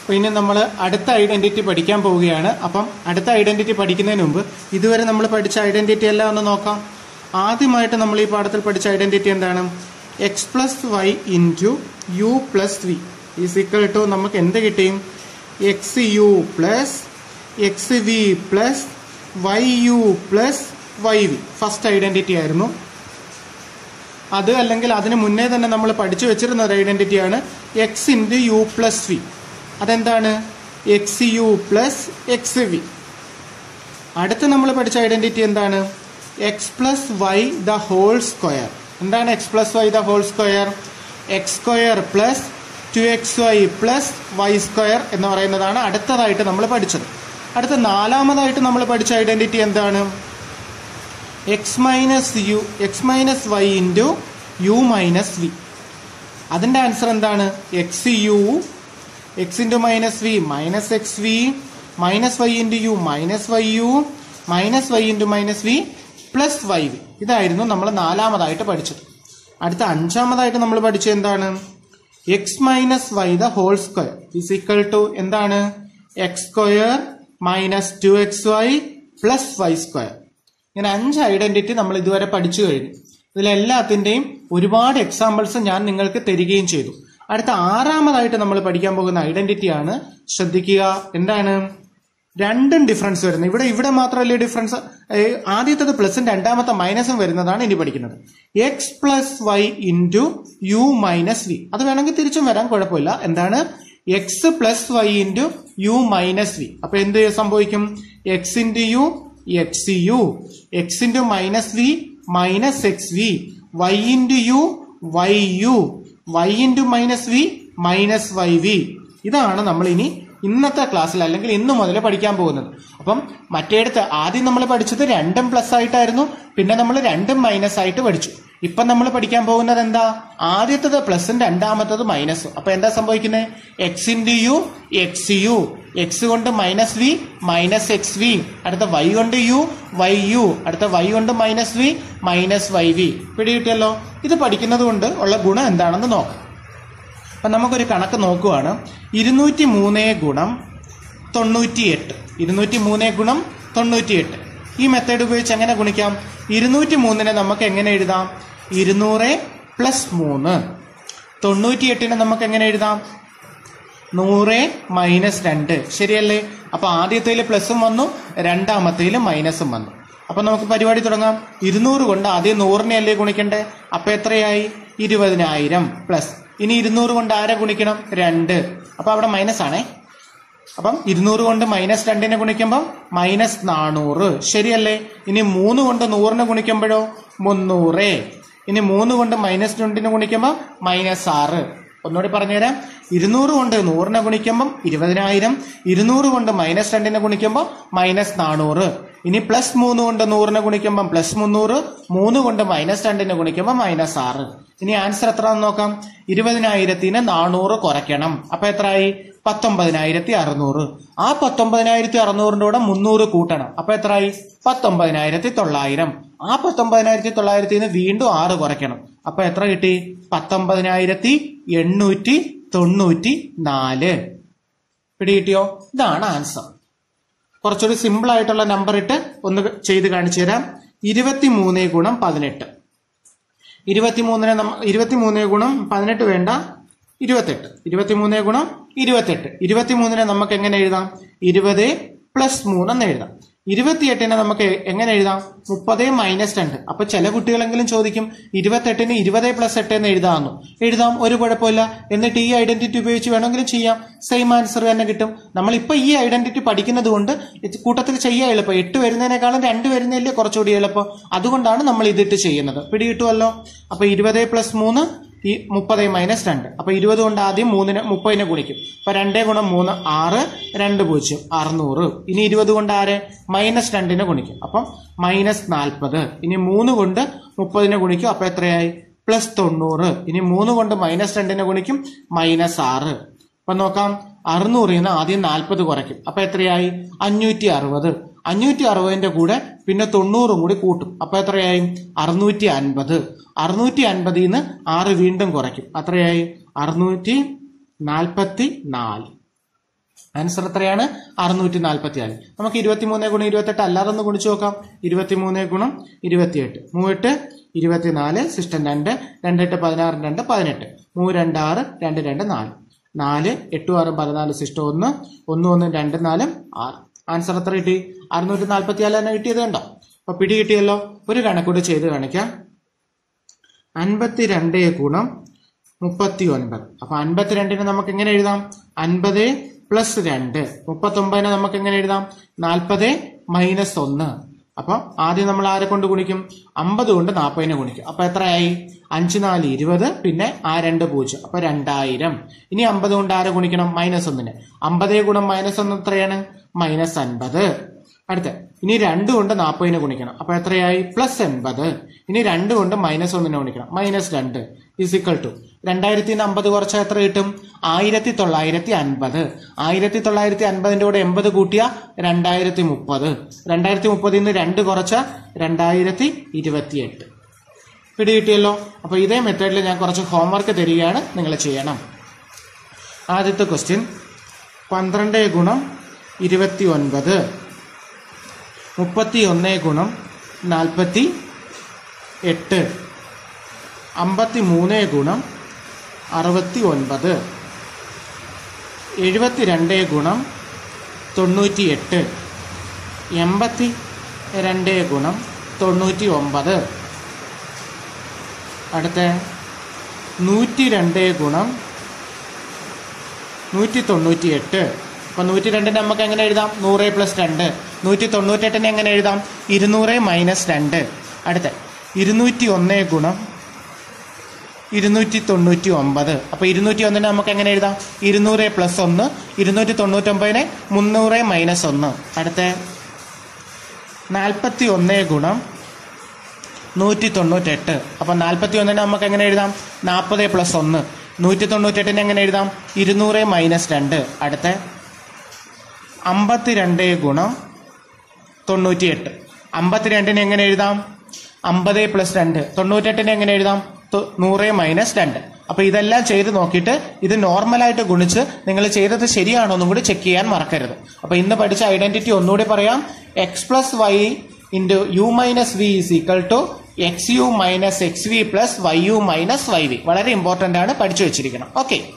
അപ്പോൾ ഇനി നമ്മൾ അടുത്ത ഐഡന്റിറ്റി പഠിക്കാൻ പോവുകയാണ് അപ്പം അടുത്ത ഐഡന്റിറ്റി പഠിക്കുന്നതിന് മുമ്പ് ഇതുവരെ നമ്മൾ പഠിച്ച ഐഡന്റിറ്റി എല്ലാം ഒന്ന് നോക്കാം ആദ്യമായിട്ട് നമ്മൾ ഈ പാഠത്തിൽ പഠിച്ച ഐഡന്റിറ്റി എന്താണ് x plus y into u plus v is equal to നമുക്ക് എന്ത് കിട്ടിയും x u plus x v plus y u plus y v first identity ആയിരുന്നു അത് അല്ലെങ്കിൽ അതിന് മുന്നേ തന്നെ നമ്മൾ പഠിച്ചു വെച്ചിരുന്ന ഒരു ഐഡന്റിറ്റിയാണ് x into u plus v അതെന്താണ് x u plus x v അടുത്ത് നമ്മൾ പഠിച്ച ഐഡന്റിറ്റി എന്താണ് x plus y the whole square എന്താണ് x plus y the whole square x square plus two x y plus y square എന്ന് പറയുന്നതാണ് അടുത്തതായിട്ട് നമ്മൾ പഠിച്ചത് അടുത്ത നാലാമതായിട്ട് നമ്മൾ പഠിച്ച ഐഡന്റിറ്റി എന്താണ് x minus u x minus y into u minus v അതിൻ്റെ ആൻസർ എന്താണ് x u x into minus v minus x v minus y into u minus y u minus y into minus v plus y v ഇതായിരുന്നു നമ്മൾ നാലാമതായിട്ട് പഠിച്ചത് അടുത്ത അഞ്ചാമതായിട്ട് നമ്മൾ പഠിച്ചത് എന്താണ് x minus y the whole square is equal to എന്താണ് x square minus two x y plus y square ഇങ്ങനെ അഞ്ച് ഐഡന്റിറ്റി നമ്മൾ ഇതുവരെ പഠിച്ചു കഴിഞ്ഞു ഇതിലെല്ലാത്തിൻ്റെയും ഒരുപാട് എക്സാമ്പിൾസ് ഞാൻ നിങ്ങൾക്ക് തരികയും ചെയ്തു അടുത്ത ആറാമതായിട്ട് നമ്മൾ പഠിക്കാൻ പോകുന്ന ഐഡന്റിറ്റിയാണ് ശ്രദ്ധിക്കുക എന്താണ് രണ്ടും ഡിഫറൻസ് വരുന്നത് ഇവിടെ ഇവിടെ മാത്രമല്ലേ ഡിഫറൻസ് ആദ്യത്തത് പ്ലസും രണ്ടാമത്തെ മൈനസും വരുന്നതാണ് ഇനി പഠിക്കുന്നത് x plus y into u minus v അത് വേണമെങ്കിൽ തിരിച്ചും വരാൻ കുഴപ്പമില്ല എന്താണ് x plus y into u minus v അപ്പൊ എന്ത് സംഭവിക്കും x into u x u x into minus v minus x v y into u y u y into minus v minus y v ഇതാണ് നമ്മൾ ഇനി ഇന്നത്തെ ക്ലാസ്സിൽ അല്ലെങ്കിൽ ഇന്നു മുതൽ പഠിക്കാൻ പോകുന്നത് അപ്പം മറ്റേടത്ത് ആദ്യം നമ്മൾ പഠിച്ചത് രണ്ടും പ്ലസ് ആയിട്ടായിരുന്നു പിന്നെ നമ്മൾ രണ്ടും മൈനസ് ആയിട്ട് പഠിച്ചു ഇപ്പം നമ്മൾ പഠിക്കാൻ പോകുന്നത് എന്താ ആദ്യത്തത് പ്ലസും രണ്ടാമത്തത് മൈനസും അപ്പൊ എന്താ സംഭവിക്കുന്നത് x into u x u x കൊണ്ട് minus v minus x v അടുത്ത വൈ കൊണ്ട് യു വൈ യു അടുത്ത വൈ കൊണ്ട് minus v minus y v പിടികിട്ടിയല്ലോ ഇത് പഠിക്കുന്നത് കൊണ്ട് ഉള്ള ഗുണം എന്താണെന്ന് നോക്കാം അപ്പം നമുക്കൊരു കണക്ക് നോക്കുവാണ് ഇരുന്നൂറ്റി മൂന്ന് ഗുണം തൊണ്ണൂറ്റി എട്ട് ഇരുന്നൂറ്റി മൂന്ന് ഗുണം തൊണ്ണൂറ്റി എട്ട് ഈ മെത്തേഡ് ഉപയോഗിച്ച് എങ്ങനെ ഗുണിക്കാം ഇരുന്നൂറ്റി മൂന്നിനെ നമുക്ക് എങ്ങനെ എഴുതാം ഇരുന്നൂറ് പ്ലസ് മൂന്ന് തൊണ്ണൂറ്റി എട്ടിനെ നമുക്ക് എങ്ങനെ എഴുതാം നൂറ് മൈനസ് രണ്ട് ശരിയല്ലേ അപ്പൊ ആദ്യത്തേല് പ്ലസും വന്നു രണ്ടാമത്തേല് മൈനസും വന്നു അപ്പൊ നമുക്ക് പരിപാടി തുടങ്ങാം ഇരുന്നൂറ് കൊണ്ട് ആദ്യം നൂറിനെ അല്ലേ ഗുണിക്കണ്ടേ അപ്പൊ എത്രയായി ഇരുപതിനായിരം പ്ലസ് ഇനി ഇരുന്നൂറ് കൊണ്ട് ആരെ ഗുണിക്കണം രണ്ട് അപ്പൊ അവിടെ മൈനസ് ആണേ അപ്പം ഇരുന്നൂറ് കൊണ്ട് മൈനസ് രണ്ടിനെ ഗുണിക്കുമ്പോൾ മൈനസ് നാനൂറ് ശരിയല്ലേ ഇനി മൂന്ന് കൊണ്ട് നൂറിനെ ഗുണിക്കുമ്പോഴോ മുന്നൂറ് ഇനി മൂന്ന് കൊണ്ട് മൈനസ് രണ്ടിനെ ഗുണിക്കുമ്പോൾ മൈനസ് ആറ് ഒന്നുകൂടി പറഞ്ഞുതരാം ഇരുന്നൂറ് കൊണ്ട് നൂറിനെ ഗുണിക്കുമ്പം ഇരുപതിനായിരം ഇരുന്നൂറ് കൊണ്ട് മൈനസ് രണ്ടിനെ ഗുണിക്കുമ്പോൾ മൈനസ് നാനൂറ് ഇനി പ്ലസ് മൂന്ന് കൊണ്ട് നൂറിനെ ഗുണിക്കുമ്പം പ്ലസ് മുന്നൂറ് മൂന്ന് കൊണ്ട് മൈനസ് രണ്ടിനെ ഗുണിക്കുമ്പോൾ മൈനസ് ആറ് ഇനി ആൻസർ എത്രയാണെന്ന് നോക്കാം ഇരുപതിനായിരത്തിന് നാനൂറ് കുറയ്ക്കണം അപ്പൊ എത്രയായി പത്തൊമ്പതിനായിരത്തി അറുന്നൂറ് ആ പത്തൊമ്പതിനായിരത്തി അറുന്നൂറിന്റെ കൂടെ മുന്നൂറ് കൂട്ടണം അപ്പൊ എത്രയായി പത്തൊമ്പതിനായിരത്തി തൊള്ളായിരം ആ പത്തൊമ്പതിനായിരത്തി തൊള്ളായിരത്തിന്ന് വീണ്ടും ആറ് കുറയ്ക്കണം അപ്പൊ എത്ര കിട്ടി പത്തൊമ്പതിനായിരത്തി എണ്ണൂറ്റി തൊണ്ണൂറ്റി നാല് പിടികിട്ടിയോ ഇതാണ് ആൻസർ കുറച്ചുകൂടി സിമ്പിൾ ആയിട്ടുള്ള നമ്പർ ഇട്ട് ഒന്ന് ചെയ്ത് കാണിച്ചു തരാം ഇരുപത്തി മൂന്ന് ഗുണം പതിനെട്ട് ഇരുപത്തിമൂന്നിനെ നമ്മ ഇരുപത്തിമൂന്ന് ഗുണം പതിനെട്ട് വേണ്ട ഇരുപത്തെട്ട് ഇരുപത്തിമൂന്ന് ഗുണം ഇരുപത്തെട്ട് ഇരുപത്തിമൂന്നിനെ നമുക്ക് എങ്ങനെ എഴുതാം ഇരുപത് പ്ലസ് മൂന്നെന്ന് എഴുതാം ഇരുപത്തിയെട്ടിനെ നമുക്ക് എങ്ങനെ എഴുതാം മുപ്പത് മൈനസ് രണ്ട് അപ്പൊ ചില കുട്ടികളെങ്കിലും ചോദിക്കും ഇരുപത്തെട്ടിന് ഇരുപത് പ്ലസ് എട്ട് എന്ന് എഴുതാമെന്നു എഴുതാം ഒരു കുഴപ്പമില്ല എന്നിട്ട് ഈ ഐഡന്റിറ്റി ഉപയോഗിച്ച് വേണമെങ്കിലും ചെയ്യാം സെയിം ആൻസർ തന്നെ കിട്ടും നമ്മളിപ്പോ ഈ ഐഡന്റിറ്റി പഠിക്കുന്നത് കൊണ്ട് ഇത് കൂട്ടത്തിൽ ചെയ്യാൻ എളുപ്പം എട്ട് വരുന്നതിനേക്കാളും രണ്ട് വരുന്നതല്ലേ കുറച്ചുകൂടി എളുപ്പം അതുകൊണ്ടാണ് നമ്മൾ ഇതിട്ട് ചെയ്യുന്നത് പിടികിട്ടുമല്ലോ അപ്പൊ ഇരുപത് പ്ലസ് മൂന്ന് ഈ മുപ്പത് മൈനസ് രണ്ട് അപ്പൊ ഇരുപത് കൊണ്ട് ആദ്യം മൂന്നിന് മുപ്പതിനെ ഗുണിക്കും അപ്പൊ രണ്ടേ ഗുണം മൂന്ന് ആറ് രണ്ട് പൂജ്യം അറുന്നൂറ് ഇനി ഇരുപത് കൊണ്ട് ആറ് മൈനസ് രണ്ടിനെ ഗുണിക്കും അപ്പം മൈനസ് നാൽപ്പത് ഇനി മൂന്ന് കൊണ്ട് മുപ്പതിനെ ഗുണിക്കും അപ്പൊ എത്രയായി പ്ലസ് തൊണ്ണൂറ് ഇനി മൂന്ന് കൊണ്ട് മൈനസ് രണ്ടിനെ ഗുണിക്കും മൈനസ് ആറ് അപ്പൊ നോക്കാം അറുന്നൂറിൽ നിന്ന് ആദ്യം നാൽപ്പത് കുറയ്ക്കും അപ്പൊ എത്രയായി അഞ്ഞൂറ്റി അറുപത് അഞ്ഞൂറ്റി അറുപതിന്റെ കൂടെ പിന്നെ തൊണ്ണൂറും കൂടി കൂട്ടും അപ്പൊ എത്രയായി അറുന്നൂറ്റി അൻപത് അറുന്നൂറ്റി അൻപതിൽ നിന്ന് ആറ് വീണ്ടും കുറയ്ക്കും അത്രയായി അറുന്നൂറ്റി നാൽപ്പത്തി നാല് ആൻസർ എത്രയാണ് അറുന്നൂറ്റി നാൽപ്പത്തി നാല് നമുക്ക് ഇരുപത്തിമൂന്ന് ഗുണം ഇരുപത്തെട്ട് അല്ലാതെ ഒന്ന് ഗുണിച്ചു നോക്കാം ഇരുപത്തിമൂന്ന് ഗുണം ഇരുപത്തിയെട്ട് മൂവെട്ട് ഇരുപത്തിനാല് സിസ്റ്റം രണ്ട് രണ്ടെട്ട് പതിനാറ് രണ്ട് പതിനെട്ട് മൂന്ന് രണ്ട് ആറ് രണ്ട് രണ്ട് നാല് നാല് എട്ടും ആറും പതിനാല് സിസ്റ്റം ഒന്ന് ഒന്നും ഒന്നും രണ്ടും നാലും ആറ് ആൻസർ എത്ര കിട്ടി അറുന്നൂറ്റി നാൽപ്പത്തി നാല് തന്നെ കിട്ടിയത് കണ്ടോ അപ്പൊ പിടി കിട്ടിയല്ലോ ഒരു കണക്കൂടെ ചെയ്ത് കാണിക്കാം അൻപത്തി രണ്ട് ഗുണം മുപ്പത്തി ഒൻപത് അപ്പൊ അൻപത്തിരണ്ടിന് നമുക്ക് എങ്ങനെ എഴുതാം അൻപത് പ്ലസ് രണ്ട് മുപ്പത്തി ഒമ്പതിനെ നമുക്ക് എങ്ങനെ എഴുതാം നാൽപ്പത് മൈനസ് ഒന്ന് അപ്പൊ ആദ്യം നമ്മൾ ആരെ കൊണ്ട് ഗുണിക്കും അമ്പത് കൊണ്ട് നാൽപ്പതിനെ ഗുണിക്കും അപ്പൊ എത്രയായി അഞ്ച് നാല് ഇരുപത് പിന്നെ ആ രണ്ട് പൂജ്യം അപ്പൊ രണ്ടായിരം ഇനി അമ്പത് കൊണ്ട് ആരെ ഗുണിക്കണം മൈനസ് ഒന്നിന് അമ്പത് ഗുണം മൈനസ് ഒന്ന് എത്രയാണ് മൈനസ് അൻപത് അടുത്ത ഇനി രണ്ട് കൊണ്ട് നാൽപ്പതിനെ ഗുണിക്കണം അപ്പൊ എത്രയായി പ്ലസ് എൺപത് ഇനി രണ്ട് കൊണ്ട് മൈനസ് ഒന്നിനെ ഗുണിക്കണം മൈനസ് രണ്ട് ഇസിക്കൽ ടു രണ്ടായിരത്തി അമ്പത് കുറച്ചാൽ എത്ര കിട്ടും ആയിരത്തി തൊള്ളായിരത്തി അൻപത് ആയിരത്തി തൊള്ളായിരത്തി അൻപതിന്റെ കൂടെ എൺപത് കൂട്ടിയ രണ്ടായിരത്തി മുപ്പത് രണ്ടായിരത്തി മുപ്പതിൽ നിന്ന് രണ്ട് കുറച്ച രണ്ടായിരത്തി ഇരുപത്തിയെട്ട് പിടി കിട്ടിയല്ലോ അപ്പൊ ഇതേ മെത്തേഡിൽ ഞാൻ കുറച്ച് ഹോംവർക്ക് തരികയാണ് നിങ്ങൾ ചെയ്യണം ആദ്യത്തെ ക്വസ്റ്റ്യൻ പന്ത്രണ്ട് ഗുണം ഇരുപത്തി ഒൻപത് മുപ്പത്തി ഒന്ന് ഗുണം നാൽപ്പത്തി എട്ട് അമ്പത്തി മൂന്ന് ഗുണം അറുപത്തി ഒൻപത് എഴുപത്തി രണ്ട് ഗുണം തൊണ്ണൂറ്റി എട്ട് എൺപത്തി രണ്ട് ഗുണം തൊണ്ണൂറ്റി ഒമ്പത് അടുത്ത നൂറ്റി രണ്ട് ഗുണം നൂറ്റി തൊണ്ണൂറ്റി എട്ട് അപ്പൊ നൂറ്റി രണ്ടിന് നമുക്ക് എങ്ങനെ എഴുതാം നൂറ് പ്ലസ് രണ്ട് നൂറ്റി തൊണ്ണൂറ്റെട്ടിന് എങ്ങനെ എഴുതാം ഇരുന്നൂറ് മൈനസ് രണ്ട് അടുത്ത ഇരുന്നൂറ്റി ഒന്ന് ഗുണം ഇരുന്നൂറ്റി തൊണ്ണൂറ്റി ഒമ്പത് അപ്പൊ ഇരുന്നൂറ്റി ഒന്നിന് നമുക്ക് എങ്ങനെ എഴുതാം ഇരുന്നൂറ് പ്ലസ് ഒന്ന് ഇരുന്നൂറ്റി തൊണ്ണൂറ്റൊമ്പതിന് മുന്നൂറ് മൈനസ് ഒന്ന് അടുത്ത നാൽപ്പത്തി ഒന്ന് ഗുണം നൂറ്റി തൊണ്ണൂറ്റെട്ട് അപ്പൊ നാൽപ്പത്തി ഒന്നിന് നമുക്ക് എങ്ങനെ എഴുതാം നാൽപ്പത് പ്ലസ് ഒന്ന് നൂറ്റി തൊണ്ണൂറ്റെട്ടിന് എങ്ങനെ എഴുതാം ഇരുന്നൂറ് മൈനസ് രണ്ട് അടുത്ത അമ്പത്തിരണ്ട് ഗുണം തൊണ്ണൂറ്റിയെട്ട് അമ്പത്തിരണ്ടിന് എങ്ങനെ എഴുതാം അമ്പത് പ്ലസ് രണ്ട് തൊണ്ണൂറ്റെട്ടിന് എങ്ങനെ എഴുതാം തൊ- നൂറ് മൈനസ് രണ്ട് അപ്പൊ ഇതെല്ലാം ചെയ്ത് നോക്കിയിട്ട് ഇത് നോർമലായിട്ട് ഗുണിച്ച് നിങ്ങൾ ചെയ്തത് ശരിയാണോ എന്നും കൂടി ചെക്ക് ചെയ്യാൻ മറക്കരുത് അപ്പൊ ഇന്ന് പഠിച്ച ഐഡന്റിറ്റി ഒന്നുകൂടി പറയാം x plus y into u minus v is equal to x u minus x v plus y u minus y v വളരെ ഇമ്പോർട്ടന്റ് ആണ് പഠിച്ചു വെച്ചിരിക്കണം ഓക്കെ